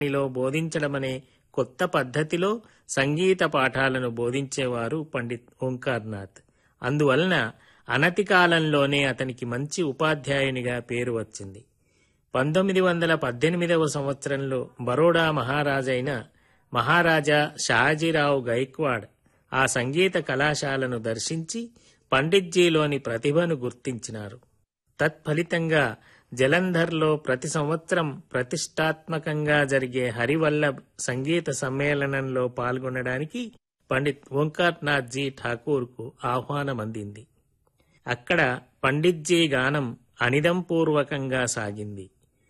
లో బోధించడమనే కొత్త పద్ధతిలో సంగీత పాఠాలను బోధించేవారు పండిత్ ఓంకార్నాథ్ అందువలన అనతి కాలంలోనే అతనికి మంచి ఉపాధ్యాయునిగా పేరు వచ్చింది పంతొమ్మిది వందల పద్దెనిమిదవ సంవత్సరంలో బరోడా మహారాజైన మహారాజా షాజీరావు గైక్వాడ్ ఆ సంగీత కళాశాలను దర్శించి పండిట్జీలోని ప్రతిభను గుర్తించినారు తత్ఫలితంగా జలంధర్లో ప్రతి సంవత్సరం ప్రతిష్టాత్మకంగా జరిగే హరివల్లభ్ సంగీత సమ్మేళనంలో పాల్గొనడానికి పండిత్ ఓంకార్నాథ్జీ ఠాకూర్కు ఆహ్వానం అందింది అక్కడ పండిట్జీ గానం అనిదంపూర్వకంగా సాగింది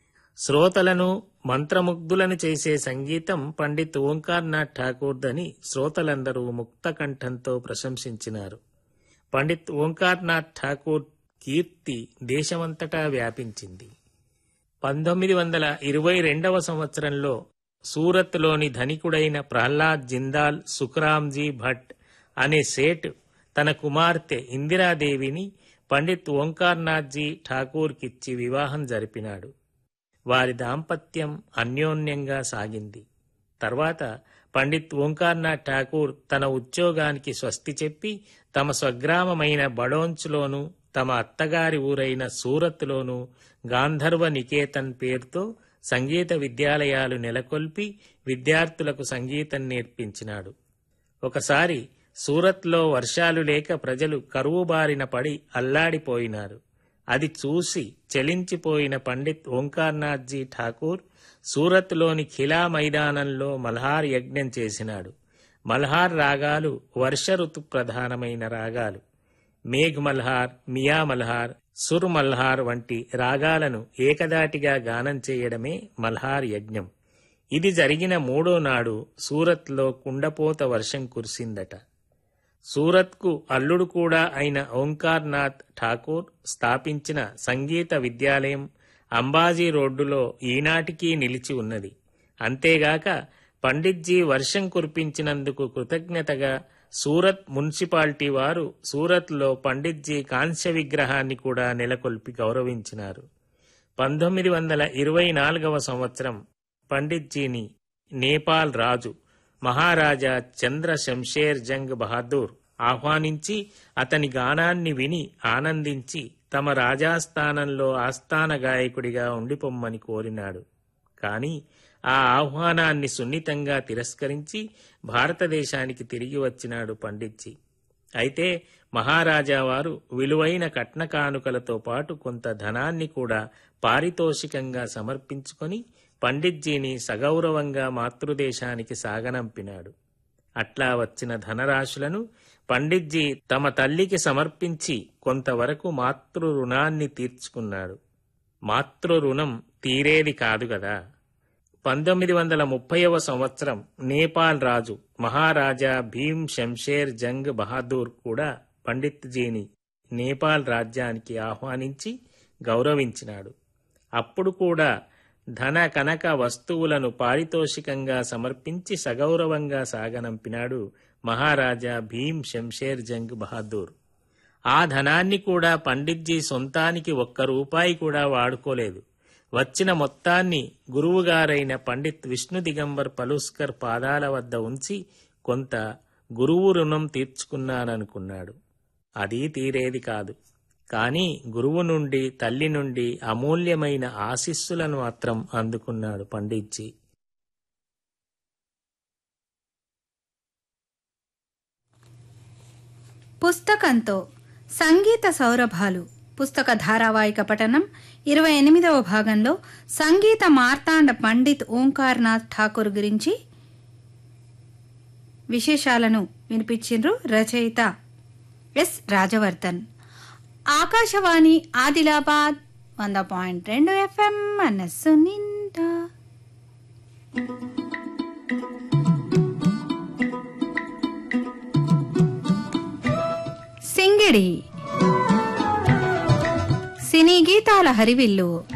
శ్రోతలను మంత్రముగ్ధులను చేసే సంగీతం పండిత్ ఓంకార్నాథ్ ఠాకూర్దని శ్రోతలందరూ ముక్త కంఠంతో ప్రశంసించినారు పండిత్ ఓంకార్నాథ్ ఠాకూర్ కీర్తి దేశమంతటా వ్యాపించింది పంతొమ్మిది వందల ఇరవై రెండవ సంవత్సరంలో సూరత్లోని ధనికుడైన ప్రహ్లాద్ జిందాల్ సుఖరాంజీ భట్ అనే సేట్ తన కుమార్తె ఇందిరాదేవిని పండిత్ ఓంకార్నాథ్జీ ఠాకూర్కిచ్చి వివాహం జరిపినాడు వారి దాంపత్యం అన్యోన్యంగా సాగింది తర్వాత పండిత్ ఓంకార్నాథ్ ఠాకూర్ తన ఉద్యోగానికి స్వస్తి చెప్పి తమ స్వగ్రామమైన బడోంచ్లోను తమ అత్తగారి ఊరైన సూరత్లోను గాంధర్వ నికేతన్ పేరుతో సంగీత విద్యాలయాలు నెలకొల్పి విద్యార్థులకు సంగీతం నేర్పించినాడు ఒకసారి సూరత్లో వర్షాలు లేక ప్రజలు కరువు బారిన పడి అల్లాడిపోయినారు అది చూసి చలించిపోయిన పండిత్ ఓంకార్నాథ్జీ ఠాకూర్ సూరత్లోని ఖిలా మైదానంలో మల్హార్ యజ్ఞం చేసినాడు మల్హార్ రాగాలు వర్ష ఋతు ప్రధానమైన రాగాలు మేఘ్ మల్హార్ మియా మల్హార్ సుర్ మల్హార్ వంటి రాగాలను ఏకదాటిగా గానం చేయడమే మల్హార్ యజ్ఞం ఇది జరిగిన మూడో నాడు సూరత్లో కుండపోత వర్షం కురిసిందట సూరత్కు అల్లుడు కూడా అయిన ఓంకార్నాథ్ ఠాకూర్ స్థాపించిన సంగీత విద్యాలయం అంబాజీ రోడ్డులో ఈనాటికీ నిలిచి ఉన్నది అంతేగాక పండిట్జీ వర్షం కురిపించినందుకు కృతజ్ఞతగా సూరత్ మున్సిపాలిటీ వారు సూరత్లో పండిట్జీ కాంస్య విగ్రహాన్ని కూడా నెలకొల్పి గౌరవించినారు పంతొమ్మిది వందల ఇరవై నాలుగవ సంవత్సరం పండిట్జీని నేపాల్ రాజు మహారాజా చంద్ర శంషేర్ జంగ్ బహాదూర్ ఆహ్వానించి అతని గానాన్ని విని ఆనందించి తమ రాజాస్థానంలో ఆస్థాన గాయకుడిగా ఉండిపొమ్మని కోరినాడు కాని ఆ ఆహ్వానాన్ని సున్నితంగా తిరస్కరించి భారతదేశానికి తిరిగి వచ్చినాడు పండిట్జీ అయితే మహారాజా వారు విలువైన కట్న కానుకలతో పాటు కొంత ధనాన్ని కూడా పారితోషికంగా సమర్పించుకొని పండిట్జీని సగౌరవంగా మాతృదేశానికి సాగనంపినాడు అట్లా వచ్చిన ధనరాశులను పండిట్జీ తమ తల్లికి సమర్పించి కొంతవరకు మాతృ రుణాన్ని తీర్చుకున్నాడు మాతృ రుణం తీరేది కాదు గదా పంతొమ్మిది వందల ముప్పైవ సంవత్సరం నేపాల్ రాజు మహారాజా భీమ్ శంషేర్ జంగ్ బహాదూర్ కూడా పండిత్జీని నేపాల్ రాజ్యానికి ఆహ్వానించి గౌరవించినాడు అప్పుడు కూడా ధన కనక వస్తువులను పారితోషికంగా సమర్పించి సగౌరవంగా సాగనంపినాడు మహారాజా భీమ్ శంషేర్ జంగ్ బహాదూర్ ఆ ధనాన్ని కూడా పండిట్జీ సొంతానికి ఒక్క రూపాయి కూడా వాడుకోలేదు వచ్చిన మొత్తాన్ని గురువుగారైన పండిత్ విష్ణు దిగంబర్ పలుస్కర్ పాదాల వద్ద ఉంచి కొంత గురువు రుణం తీర్చుకున్నాననుకున్నాడు అది తీరేది కాదు కానీ గురువు నుండి తల్లి నుండి అమూల్యమైన ఆశీస్సులను మాత్రం అందుకున్నాడు పండిట్జీ పుస్తకంతో సంగీత సౌరభాలు పుస్తక ధారావాహిక పఠనం ఇరవై ఎనిమిదవ భాగంలో సంగీత మార్తాండ పండిత్ ఓంకార్నాథ్ ఠాకూర్ గురించి విశేషాలను వినిపించిండ్రు రచయిత ఎస్ రాజవర్ధన్ ఆకాశవాణి ఆదిలాబాద్ వంద పాయింట్ రెండు ఎఫ్ఎం మనస్సు నిండా సింగిడి సినీ గీతాల హరివిల్లు